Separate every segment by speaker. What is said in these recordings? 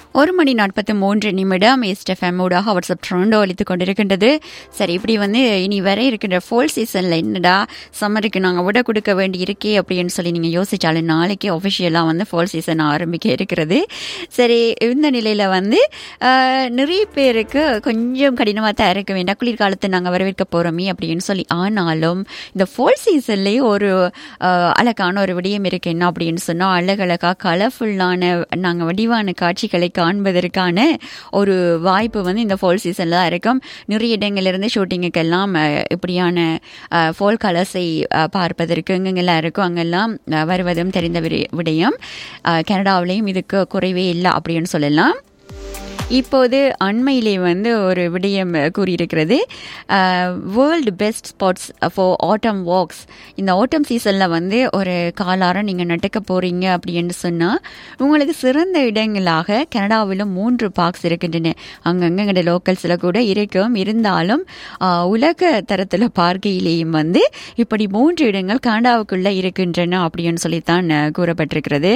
Speaker 1: ஒரு மணி நாற்பத்தி மூன்று நிமிடம் எஸ்டெஃப்எம் ஊடாக வாட்ஸ்அப் ட்ரெண்டோ அளித்துக் கொண்டிருக்கின்றது சரி இப்படி வந்து இனி வர இருக்கின்ற ஃபோல் சீசனில் என்னடா சம்மருக்கு நாங்கள் விட கொடுக்க வேண்டி இருக்கே அப்படின்னு சொல்லி நீங்கள் யோசிச்சாலும் நாளைக்கு ஒஃபிஷியலாக வந்து ஃபோல் சீசன் ஆரம்பிக்க இருக்கிறது சரி இந்த நிலையில் வந்து ஆஹ், நிறைய பேருக்கு கொஞ்சம் கடினமாக தான் இருக்க வேண்டாம் குளிர்காலத்தை நாங்கள் வரவேற்க போகிறோமே அப்படின்னு சொல்லி ஆனாலும் இந்த ஃபோல் சீசன்லேயே ஒரு ஆஹ், அழகான ஒரு விடயம் இருக்கு என்ன அப்படின்னு சொன்னால் அழகழகா கலர்ஃபுல்லான நாங்கள் வடிவான காட்சிகளை காண்பதற்கான ஒரு வாய்ப்பு வந்து இந்த ஃபால் சீசனில் தான் இருக்கும் நிறைய இடங்கள்லேருந்து ஷூட்டிங்குக்கெல்லாம் அஹ், இப்படியான ஃபால் கலர்ஸை பார்ப்பதற்கு எங்கெங்கெல்லாம் இருக்கும் அங்கெல்லாம் அஹ், வருவதும் தெரிந்த விரி- விடயம் அஹ், கனடாவிலையும் இதுக்கு குறைவே இல்லை அப்படின்னு சொல்லலாம் இப்போது அண்மையிலே வந்து ஒரு விடயம் கூறியிருக்கிறது world best spots for autumn walks இந்த ஆட்டம் சீசனில் வந்து ஒரு காலாரம் நீங்கள் நட்டுக்க போகிறீங்க அப்படின்னு சொன்னால் உங்களுக்கு சிறந்த இடங்களாக கனடாவிலும் மூன்று பார்க்ஸ் இருக்கின்றன அங்கங்கே எங்களோட லோக்கல்ஸில் கூட இருக்கும் இருந்தாலும் ஆஹ், உலக தரத்தில் பார்க்கையிலேயும் வந்து இப்படி மூன்று இடங்கள் கனடாவுக்குள்ளே இருக்கின்றன அப்படின்னு சொல்லித்தான் அஹ், கூறப்பட்டிருக்கிறது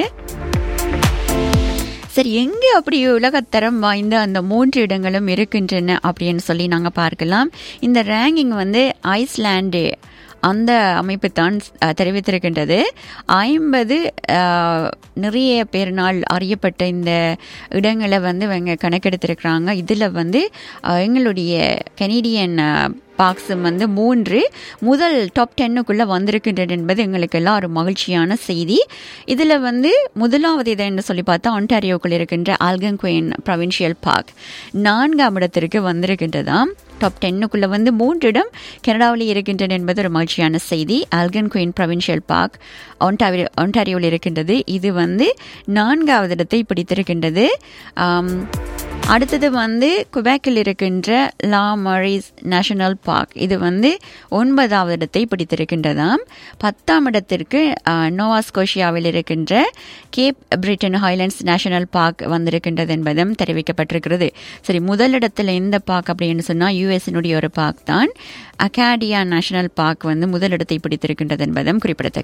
Speaker 1: சரி எங்கே அப்படி உலகத்தரம் வாய்ந்த அந்த மூன்று இடங்களும் இருக்கின்றன அப்படின்னு சொல்லி நாங்கள் பார்க்கலாம் இந்த ரேங்கிங் வந்து ஐஸ்லாண்டு அந்த அமைப்பு தான் அஹ், தெரிவித்திருக்கின்றது ஐம்பது நிறைய பேரினால் அறியப்பட்ட இந்த இடங்களை வந்து இவங்க கணக்கெடுத்திருக்கிறாங்க இதில் வந்து அஹ், எங்களுடைய கனேடியன் பார்க்ஸும் வந்து மூன்று முதல் டாப் டென்னுக்குள்ளே வந்திருக்கின்றது என்பது எங்களுக்கு எல்லாம் ஒரு மகிழ்ச்சியான செய்தி இதில் வந்து முதலாவது இது என்ன சொல்லி பார்த்தா ஒன்டாரியோக்குள் இருக்கின்ற ஆல்கன்குயின் ப்ரொவின்ஷியல் பார்க் நான்காம் இடத்திற்கு வந்திருக்கின்றதாம் டாப் டென்னுக்குள்ளே வந்து மூன்று இடம் கனடாவில் இருக்கின்றன என்பது ஒரு மகிழ்ச்சியான செய்தி Algonquin provincial park Ontario ஒன்டாரியோவில் இருக்கின்றது இது வந்து நான்காவது இடத்தை பிடித்திருக்கின்றது ஆம், அடுத்தது வந்து குபேக்கில் இருக்கின்ற லா மரிஸ் நேஷனல் பார்க் இது வந்து ஒன்பதாவது இடத்தை பிடித்திருக்கின்றதாம் பத்தாம் இடத்திற்கு அஹ், நோவா ஸ்கோஷியாவில் இருக்கின்ற Cape Breton Highlands national park வந்திருக்கின்றது என்பதும் தெரிவிக்கப்பட்டிருக்கிறது சரி முதலிடத்தில் எந்த பார்க் அப்படின்னு சொன்னால் யூஎஸ்னுடைய ஒரு பார்க் தான் அகாடியா நேஷனல் பார்க் வந்து முதலிடத்தை பிடித்திருக்கின்றது என்பதும் குறிப்பிடத்தக்கது